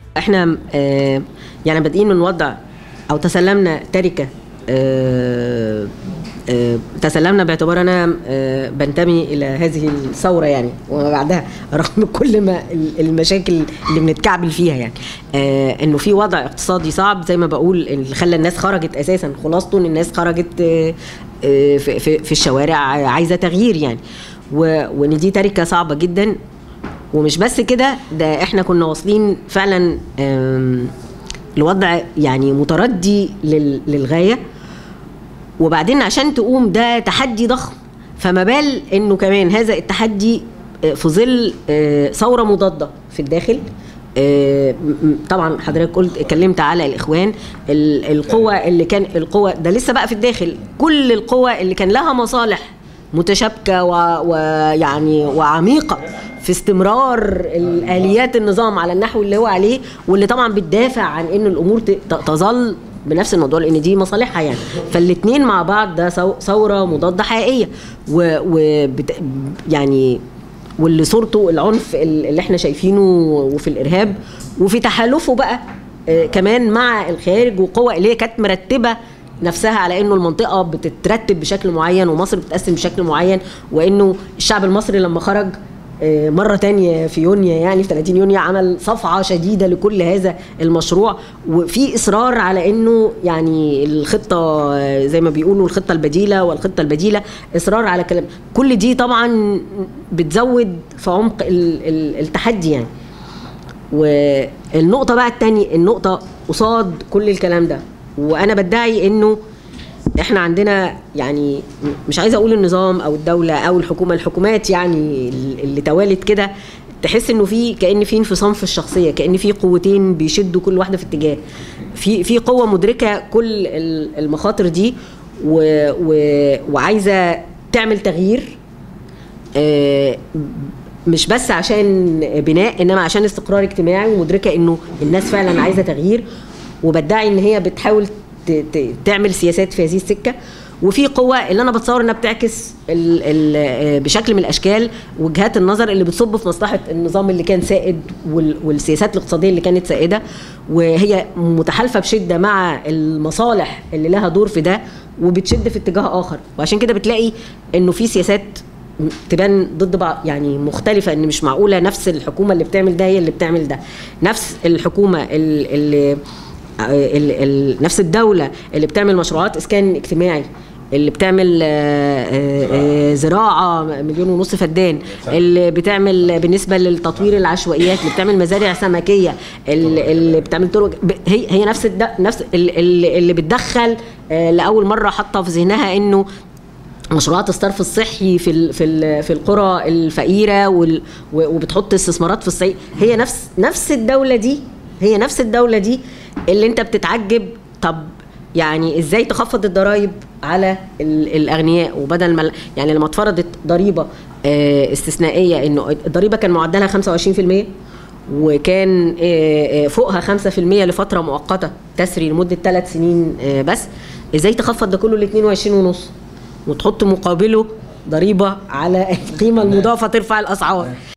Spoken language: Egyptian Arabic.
احنا آه يعني بادئين من وضع او تسلمنا تركه آه آه تسلمنا باعتبار انا آه بنتمي الى هذه الثوره يعني وما بعدها رغم كل ما المشاكل اللي بنتكعبل فيها يعني آه انه في وضع اقتصادي صعب زي ما بقول اللي خلى الناس خرجت اساسا خلاصته ان الناس خرجت آه آه في, في, في الشوارع عايزه تغيير يعني وان دي تركه صعبه جدا ومش بس كده ده احنا كنا واصلين فعلا لوضع يعني متردي للغايه وبعدين عشان تقوم ده تحدي ضخم فما بال انه كمان هذا التحدي في ظل ثوره مضاده في الداخل طبعا حضرتك قلت اتكلمت على الاخوان القوة اللي كان القوة ده لسه بقى في الداخل كل القوى اللي كان لها مصالح متشابكه ويعني وعميقه في استمرار الاليات النظام على النحو اللي هو عليه واللي طبعا بتدافع عن ان الامور تظل بنفس الموضوع لان دي مصالحها يعني فالاثنين مع بعض ده ثوره مضاده حقيقيه و, و يعني واللي صورته العنف اللي احنا شايفينه وفي الارهاب وفي تحالفه بقى كمان مع الخارج وقوى اللي هي كانت مرتبه نفسها على انه المنطقه بتترتب بشكل معين ومصر بتتقسم بشكل معين وانه الشعب المصري لما خرج مرة تانية في يونيو يعني في 30 يونيو عمل صفعة شديدة لكل هذا المشروع وفي إصرار على إنه يعني الخطة زي ما بيقولوا الخطة البديلة والخطة البديلة إصرار على كلام كل دي طبعا بتزود في عمق التحدي يعني والنقطة بقى التانية النقطة قصاد كل الكلام ده وانا بدعي انه احنا عندنا يعني مش عايزه اقول النظام او الدوله او الحكومه الحكومات يعني اللي توالت كده تحس انه في كان في انفصام في الشخصيه كان في قوتين بيشدوا كل واحده في اتجاه في في قوه مدركه كل المخاطر دي و و وعايزه تعمل تغيير آه مش بس عشان بناء انما عشان استقرار اجتماعي ومدركه انه الناس فعلا عايزه تغيير وبدعي ان هي بتحاول تعمل سياسات في هذه السكه وفي قوة اللي انا بتصور انها بتعكس ال ال بشكل من الاشكال وجهات النظر اللي بتصب في مصلحه النظام اللي كان سائد والسياسات الاقتصاديه اللي كانت سائده وهي متحالفه بشده مع المصالح اللي لها دور في ده وبتشد في اتجاه اخر وعشان كده بتلاقي انه في سياسات تبان ضد بعض يعني مختلفة ان مش معقولة نفس الحكومة اللي بتعمل ده هي اللي بتعمل ده نفس الحكومة اللي, اللي نفس الدولة اللي بتعمل مشروعات اسكان اجتماعي اللي بتعمل زراعة مليون ونص فدان اللي بتعمل بالنسبة للتطوير العشوائيات اللي بتعمل مزارع سمكية اللي بتعمل طرق هي هي نفس نفس اللي بتدخل لأول مرة حاطة في ذهنها إنه مشروعات الصرف الصحي في ال في ال في القرى الفقيره وال وبتحط استثمارات في الصعيد هي نفس نفس الدوله دي هي نفس الدوله دي اللي انت بتتعجب طب يعني ازاي تخفض الضرائب على الاغنياء وبدل ما يعني لما اتفرضت ضريبه استثنائيه انه الضريبه كان معدلها 25% وكان فوقها 5% لفتره مؤقته تسري لمده ثلاث سنين بس ازاي تخفض ده كله ل 22 ونص وتحط مقابله ضريبه على القيمه المضافه ترفع الاسعار